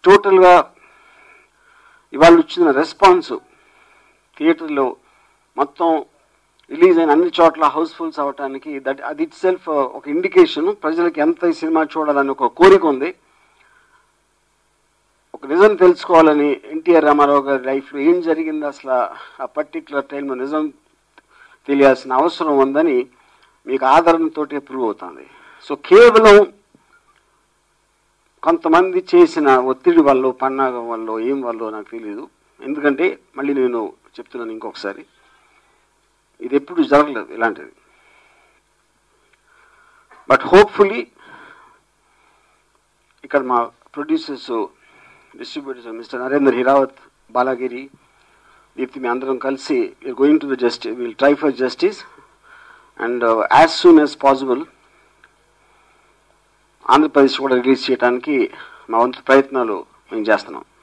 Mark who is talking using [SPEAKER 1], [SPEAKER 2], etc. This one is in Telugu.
[SPEAKER 1] టోటల్గా ఇవాళ వచ్చిన రెస్పాన్స్ థియేటర్లో మొత్తం రిలీజ్ అయిన అన్ని చోట్ల హౌస్ఫుల్స్ అవ్వటానికి దట్ అది ఇట్ సెల్ఫ్ ఒక ఇండికేషన్ ప్రజలకి ఎంత ఈ సినిమా చూడాలని ఒక కోరిక ఉంది ఒక నిజం తెలుసుకోవాలని ఎన్టీఆర్ రామారావు గారి లైఫ్లో ఏం జరిగింది అసలు ఆ పర్టికులర్ టైంలో నిజం తెలియాల్సిన అవసరం ఉందని మీకు ఆదరణతోటే ప్రూవ్ అవుతుంది సో కేవలం కొంతమంది చేసిన ఒత్తిడి వల్ల పన్నాగం వల్ల ఏం వల్ల నాకు తెలియదు ఎందుకంటే మళ్ళీ నేను చెప్తున్నాను ఇంకొకసారి ఇది ఎప్పుడు జరగలేదు ఇలాంటిది బట్ హోప్ఫుల్లీ ఇక్కడ మా producers distributors mister Narender Hirawat Balagiri Deepthi మీ అందరం కలిసి going to the justice will try for justice and as soon as possible Andhra Pradesh కూడా రిలీజ్ చేయడానికి మా వంతు ప్రయత్నాలు మేము చేస్తున్నాం